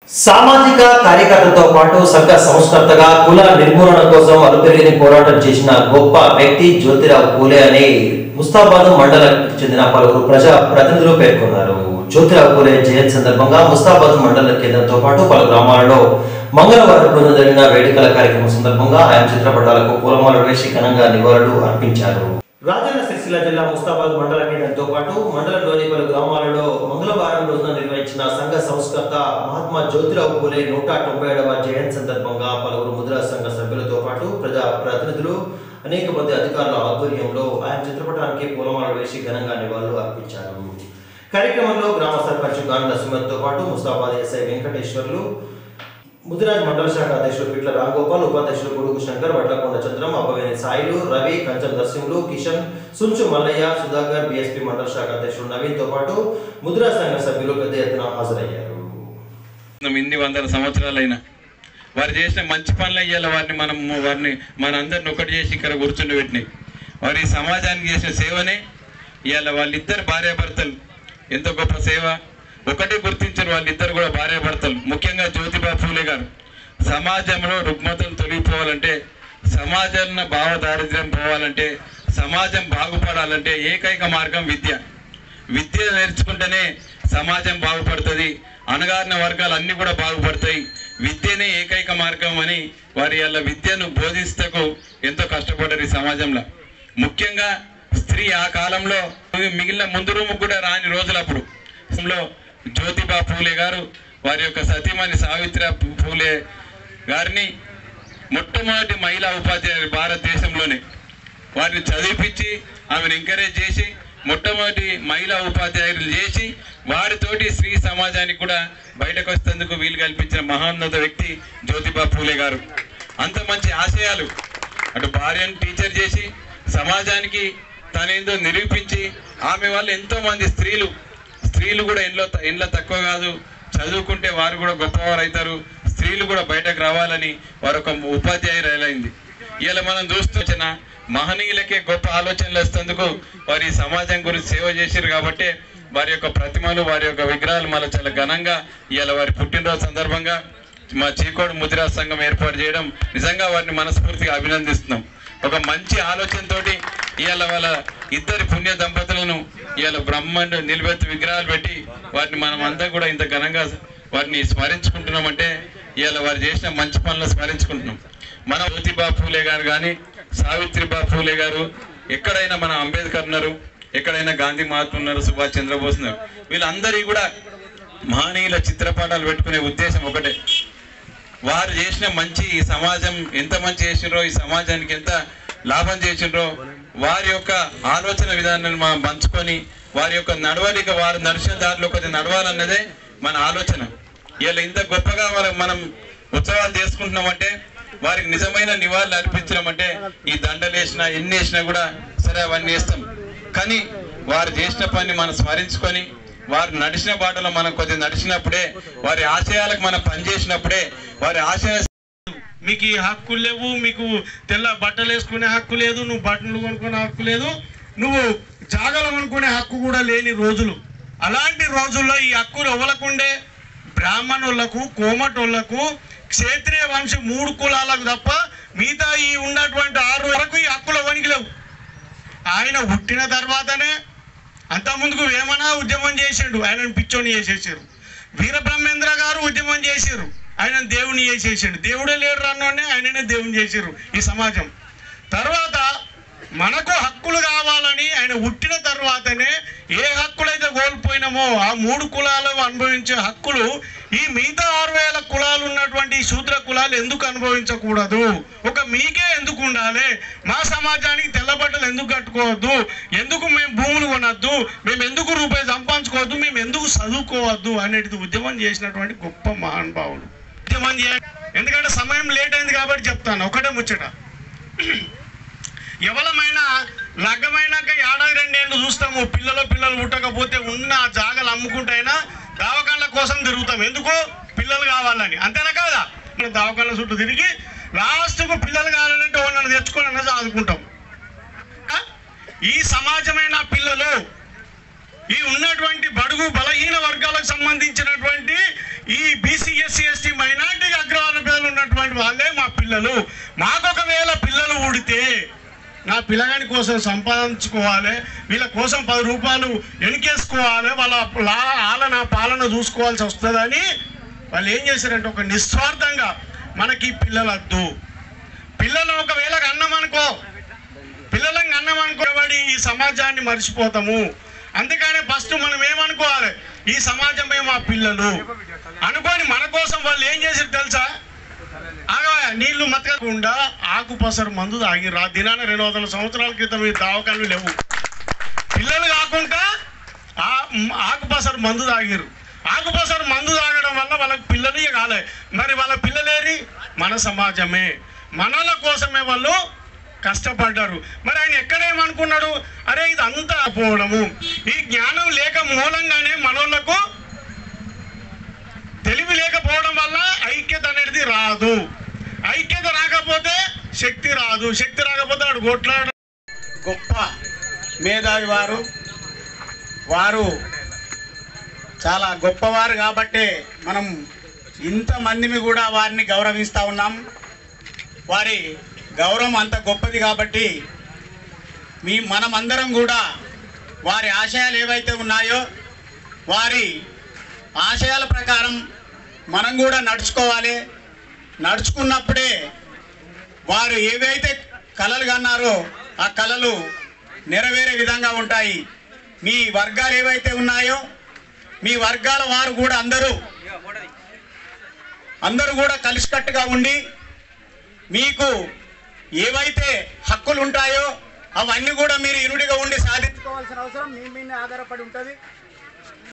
సామాజిక కార్యకర్తతో పాటు సంఘ సంస్కర్తగా కుల నిర్మూలన కోసం అలుపెరిగిన పోరాటం చేసిన గొప్ప వ్యక్తి జ్యోతిరావు పూలే అని ముస్తాబాద్ మండలానికి చెందిన పలువురు ప్రజా ప్రతినిధులు పేర్కొన్నారు జ్యోతిరావు పూలే జయంతి సందర్భంగా ముస్తాబాద్ మండల కేంద్రంతో పాటు పలు గ్రామాలలో మంగళవారం రోజున జరిగిన వేడుకల కార్యక్రమం సందర్భంగా ఆయన చిత్రపటాలకు పూలమాలలు వేసి ఘనంగా నివాళులు అర్పించారు రాజన్న సిరిసిల్ల జిల్లా ముస్తాబాద్ మండల కేంద్రంతో పాటు మండలంలోని పలు గ్రామాలలో మంగళవారం రోజున నిర్వహించిన సంఘ సంస్కర్త మహాత్మా జ్యోతిరావు పూలే నూట తొంభై ఏడవ జయంతి సందర్భంగా పలువురు ముద్రా సంఘ సభ్యులతో పాటు ప్రజా ప్రతినిధులు అనేక మంది అధికారుల ఆధ్వర్యంలో ఆయన చిత్రపటానికి పూలమాలలు వేసి ఘనంగా నివాళులు అర్పించారు కార్యక్రమంలో గ్రామ సర్పంచ్ గాండ్ల సుమత్తో పాటు ముస్తాబాద్ ఎస్ఐ వెంకటేశ్వర్లు ముదిరాజ్ మండల శాఖ అధ్యక్షుడు పిట్ల రాంగోపాల్ ఉపాధ్యక్షుడు గుడుగు శంకర్ వడ్లకొండ చంద్రం అబ్బవేని సాయిలు రవి కంచం నరసింహులు కిషన్ సుంచు మల్లయ్య సుధాకర్ బీఎస్పీ మండల శాఖ అధ్యక్షుడు నవీన్ తో పాటు ముదిరాజ్ సంఘ సభ్యులు పెద్ద ఎత్తున హాజరయ్యారు ఇన్ని వందల సంవత్సరాలైనా వారు చేసిన మంచి పనులు అయ్యాల వారిని మనం వారిని మన అందరిని ఒకటి చేసి ఇక్కడ కూర్చుండబెట్టినాయి వారి ఈ సమాజానికి చేసిన సేవనే ఇవాళ వాళ్ళిద్దరు భార్యాభర్తలు ఎంతో గొప్ప సేవ ఒకటి గుర్తించిన వాళ్ళిద్దరు కూడా భార్యాభర్తలు ముఖ్యంగా జ్యోతిబా ఫూలే గారు సమాజంలో రుగ్మతలు తొలగిపోవాలంటే సమాజంలో భావ దారిద్ర్యం పోవాలంటే సమాజం బాగుపడాలంటే ఏకైక మార్గం విద్య విద్య నేర్చుకుంటేనే సమాజం బాగుపడుతుంది అణగారిన వర్గాలు అన్ని కూడా బాగుపడతాయి విద్యనే ఏకైక మార్గం అని వారి వాళ్ళ విద్యను బోధిస్తకు ఎంతో కష్టపడ్డారు ఈ సమాజంలో ముఖ్యంగా స్త్రీ ఆ కాలంలో మిగిలిన ముందు రూము కూడా రాని రోజులప్పుడు లో జ్యోతిబా పూలే గారు వారి యొక్క సతీమణి సావిత్రి పూలే గారిని మొట్టమొదటి మహిళా ఉపాధ్యాయులు భారతదేశంలోనే వారిని చదివిపించి ఆమెను ఎంకరేజ్ చేసి మొట్టమొదటి మహిళా ఉపాధ్యాయులు చేసి వారితోటి స్త్రీ సమాజానికి కూడా బయటకు వచ్చేందుకు వీలు కల్పించిన మహోన్నత వ్యక్తి జ్యోతిబా పూలే గారు అంత మంచి ఆశయాలు అటు భార్యను టీచర్ చేసి సమాజానికి తనేందో నిరూపించి ఆమె వల్ల ఎంతో మంది స్త్రీలు స్త్రీలు కూడా ఇంట్లో ఇంట్లో తక్కువ కాదు చదువుకుంటే వారు కూడా గొప్పవారు అవుతారు స్త్రీలు కూడా బయటకు రావాలని వారు ఒక ఉపాధ్యాయురాలైంది ఇలా మనం చూస్తూ వచ్చిన మహనీయులకే గొప్ప ఆలోచనలు వస్తేందుకు వారి ఈ సమాజం గురించి సేవ చేశారు కాబట్టి వారి యొక్క ప్రతిమలు వారి యొక్క విగ్రహాలు మళ్ళీ చాలా ఘనంగా ఇవాళ వారి పుట్టినరోజు సందర్భంగా మా చీకోడు ముద్రా సంఘం ఏర్పాటు చేయడం నిజంగా వారిని మనస్ఫూర్తిగా అభినందిస్తున్నాం ఒక మంచి ఆలోచనతోటి ఇవాళ వాళ్ళ ఇద్దరి పుణ్య దంపతులను ఇవాళ బ్రహ్మాండ నిలబెత్తి విగ్రహాలు పెట్టి వారిని మనం అంతా కూడా ఇంత ఘనంగా వారిని స్మరించుకుంటున్నామంటే ఇవాళ వారు చేసిన మంచి పనులు స్మరించుకుంటున్నాం మన జ్యోతిబా పూలే గారు కానీ సావిత్రిబా పూలే గారు ఎక్కడైనా మన అంబేద్కర్ ఉన్నారు ఎక్కడైనా గాంధీ మహాత్మ ఉన్నారు సుభాష్ చంద్రబోస్ ఉన్నారు వీళ్ళందరి కూడా మహనీయుల చిత్రపటాలు పెట్టుకునే ఉద్దేశం ఒకటే వారు చేసిన మంచి ఈ సమాజం ఎంత మంచి చేసినరో ఈ సమాజానికి ఎంత లాభం చేసినరో వారి యొక్క ఆలోచన విధానాన్ని మనం పంచుకొని వారి యొక్క నడవడిక వారు నడిచిన దారిలో కొద్దిగా నడవాలన్నదే మన ఆలోచన ఇలా ఇంత గొప్పగా మనం మనం ఉత్సవాలు చేసుకుంటున్నామంటే వారికి నిజమైన నివాళులు అర్పించడం ఈ దండలు వేసినా ఎన్ని వేసినా కూడా సరే అవన్నీ వేస్తాం కానీ వారు చేసిన పని మనం స్మరించుకొని వారు నడిచిన బాటలో మనం కొద్దిగా నడిచినప్పుడే వారి ఆశయాలకు మనం పనిచేసినప్పుడే వారి ఆశయ మీకు ఈ హక్కులు లేవు మీకు తెల్ల బట్టలు వేసుకునే హక్కు లేదు నువ్వు బట్టలు కొనుక్కునే హక్కు లేదు నువ్వు జాగలు కొనుక్కునే హక్కు కూడా లేని రోజులు అలాంటి రోజుల్లో ఈ హక్కులు ఎవలకుండే బ్రాహ్మణులకు కోమటోళ్లకు క్షేత్రీయ వంశం మూడు కులాలకు తప్ప మిగతా ఈ ఉన్నటువంటి ఆరు వరకు ఈ హక్కులు ఎవరికి లేవు ఆయన పుట్టిన తర్వాతనే అంత ముందుకు వేమన ఉద్యమం చేసిండు ఆయనను పిచ్చోని చేసేసారు వీరబ్రహ్మేంద్ర గారు ఉద్యమం చేశారు ఆయన దేవుని చేసేసాడు దేవుడే లేడు రన్నోనే ఆయననే దేవుని చేశారు ఈ సమాజం తర్వాత మనకు హక్కులు కావాలని ఆయన పుట్టిన తర్వాతనే ఏ హక్కులైతే కోల్పోయినామో ఆ మూడు కులాలు అనుభవించే హక్కులు ఈ మిగతా ఆరు వేల కులాలు ఉన్నటువంటి ఈ శూద్ర కులాలు ఎందుకు అనుభవించకూడదు ఒక మీకే ఎందుకు ఉండాలి మా సమాజానికి తెల్లబట్టలు ఎందుకు కట్టుకోవద్దు ఎందుకు మేము భూములు కొనొద్దు మేము ఎందుకు రూపాయి సంపాదించుకోవద్దు మేము ఎందుకు చదువుకోవద్దు అనేది ఉద్యమం చేసినటువంటి గొప్ప మహానుభావుడు ఉద్యమం చేయ ఎందుకంటే సమయం లేట్ అయింది కాబట్టి చెప్తాను ఒకటే ముచ్చట ఎవరమైనా లగ్గమైనాక ఏడాది రెండేళ్ళు చూస్తాము పిల్లలు పిల్లలు పుట్టకపోతే ఉన్న ఆ జాగలు అమ్ముకుంటైనా దావకాళ్ళ కోసం తిరుగుతాం ఎందుకు పిల్లలు కావాలని అంతేనా కాదా మనం దావకాళ్ళ చుట్టూ తిరిగి లాస్ట్కు పిల్లలు కావాలంటే వాళ్ళని తెచ్చుకొని అన్నది చదువుకుంటాం ఆ? ఈ సమాజమైన పిల్లలు ఈ ఉన్నటువంటి బడుగు బలహీన వర్గాలకు సంబంధించినటువంటి ఈ బీసీ ఎస్సీ ఎస్టీ మైనార్టీ అగ్రవర్ణ పిల్లలు ఉన్నటువంటి వాళ్ళే మా పిల్లలు మాకొకవేళ పిల్లలు ఊడితే నా పిల్లగాని కోసం సంపాదించుకోవాలి వీళ్ళ కోసం పది రూపాయలు వెనకేసుకోవాలి వాళ్ళ లా ఆలన పాలన చూసుకోవాల్సి వస్తుందని వాళ్ళు ఏం చేశారంటే ఒక నిస్వార్థంగా మనకి పిల్లలు వద్దు పిల్లలు ఒకవేళ అన్నం అనుకో పిల్లలకు అన్నం అనుకోబడి ఈ సమాజాన్ని మర్చిపోతాము అందుకనే ఫస్ట్ మనం ఏమనుకోవాలి ఈ సమాజమే మా పిల్లలు అనుకొని మన కోసం వాళ్ళు ఏం చేసారు తెలుసా ఆగవా నీళ్లు మతకకుండా ఆకుపసరు మందు తాగిరా దినాన రెండు వందల సంవత్సరాల క్రితం ఈ దావకాలు లేవు పిల్లలు కాకుండా ఆ మ్, ఆకుపసరు మందు తాగిరు ఆకుపసరు మందు తాగడం వల్ల వాళ్ళకి పిల్లలు ఇక కాలే మరి వాళ్ళ పిల్లలేరి మన సమాజమే మనల కోసమే వాళ్ళు కష్టపడ్డారు మరి ఆయన ఎక్కడేమనుకున్నాడు అరే ఇది అంతా పోవడము ఈ జ్ఞానం లేక మూలంగానే మనోళ్ళకు తెలివి లేకపోవడం వల్ల ఐక్యత అనేది రాదు ఐక్యత రాకపోతే శక్తి రాదు శక్తి రాకపోతే వాడు కొట్లాడ గొప్ప మేధావి వారు వారు చాలా గొప్పవారు కాబట్టే మనం ఇంతమందిని కూడా వారిని గౌరవిస్తూ ఉన్నాం వారి గౌరవం అంత గొప్పది కాబట్టి మీ మనమందరం కూడా వారి ఆశయాలు ఏవైతే ఉన్నాయో వారి ఆశయాల ప్రకారం మనం కూడా నడుచుకోవాలి నడుచుకున్నప్పుడే వారు ఏవైతే కలలు కన్నారో ఆ కలలు నెరవేరే విధంగా ఉంటాయి మీ వర్గాలు ఏవైతే ఉన్నాయో మీ వర్గాల వారు కూడా అందరూ అందరూ కూడా కలిసికట్టుగా ఉండి మీకు ఏవైతే హక్కులు ఉంటాయో అవన్నీ కూడా మీరు ఇరుడిగా ఉండి సాధించుకోవాల్సిన అవసరం మీ మీద ఆధారపడి ఉంటుంది